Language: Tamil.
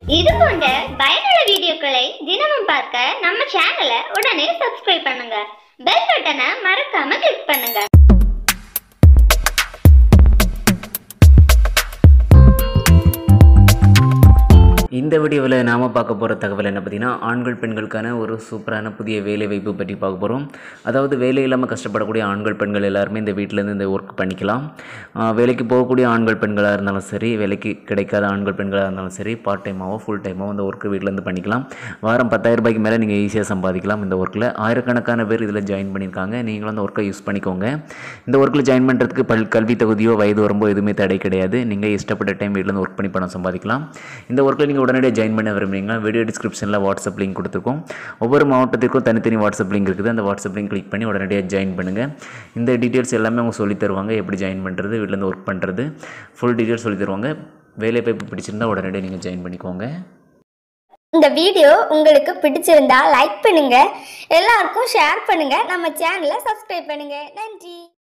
இது போன்ற பயனுள்ள வீடியோக்களை தினமும் பார்க்க நம்ம சேனலை உடனே சப்ஸ்கிரைப் பண்ணுங்க பெல் பட்டனை மறக்காம கிளிக் பண்ணுங்க இந்த வீடியோவில் நாம் பார்க்க போகிற தகவல் என்ன பார்த்தீங்கன்னா ஆண்கள் பெண்களுக்கான ஒரு சூப்பரான புதிய வேலை வாய்ப்பு பற்றி பார்க்க போகிறோம் அதாவது வேலை இல்லாமல் கஷ்டப்படக்கூடிய ஆண்கள் பெண்கள் எல்லாருமே இந்த வீட்டிலேருந்து இந்த ஒர்க் பண்ணிக்கலாம் ஆஹ் வேலைக்கு போகக்கூடிய ஆண்கள் பெண்களாக இருந்தாலும் சரி வேலைக்கு கிடைக்காத ஆண்கள் பெண்களாக இருந்தாலும் சரி பார்ட் டைமாவோ ஃபுல் டைமாவோ இந்த ஒர்க்கு வீட்டிலேருந்து பண்ணிக்கலாம் வாரம் பத்தாயிரம் ரூபாய்க்கு மேலே நீங்கள் ஈஸியாக சம்பாதிக்கலாம் இந்த ஒர்க்கில் ஆயிரக்கணக்கான பேர் இதில் ஜாயின் பண்ணியிருக்காங்க நீங்களும் அந்த ஒர்க்கை யூஸ் பண்ணிக்கோங்க இந்த ஒர்க்கில் ஜாயின் பண்ணுறதுக்கு பல் கல்வி தகுதியோ வயது வரம்போ எதுவுமே தடை கிடையாது நீங்கள் இஷ்டப்பட்ட டைம் வீட்டிலேருந்து ஒர்க் பண்ணி பணம் சம்பாதிக்கலாம் இந்த ஒர்க்கில் நீங்கள் உடனடியாக ஜாயின் பண்ண விரும்புறீங்கன்னா வீடியோ டிஸ்கிரிப்ஷனில் வாட்ஸ்அப் லிங்க் கொடுத்துருக்கோம் ஒவ்வொரு மாவட்டத்திற்கும் தனித்தனி வாட்ஸ்அப் லிங்க் இருக்குது அந்த வாட்ஸ்அப் லிங்க் கிளிக் பண்ணி உடனடியாக ஜாயின் பண்ணுங்கள் இந்த டீட்டெயில்ஸ் எல்லாமே அவங்க சொல்லித் தருவாங்க எப்படி ஜாயின் பண்ணுறது வீட்டிலேருந்து ஒர்க் பண்ணுறது ஃபுல் டீட்டெயில்ஸ் சொல்லித் தருவாங்க வேலை வாய்ப்பு பிடிச்சிருந்தா உடனடியாக நீங்கள் ஜாயின் பண்ணிக்கோங்க இந்த வீடியோ உங்களுக்கு பிடிச்சிருந்தா லைக் பண்ணுங்க எல்லாருக்கும் ஷேர் பண்ணுங்க நம்ம சேனலை சப்ஸ்கிரைப் பண்ணுங்க நன்றி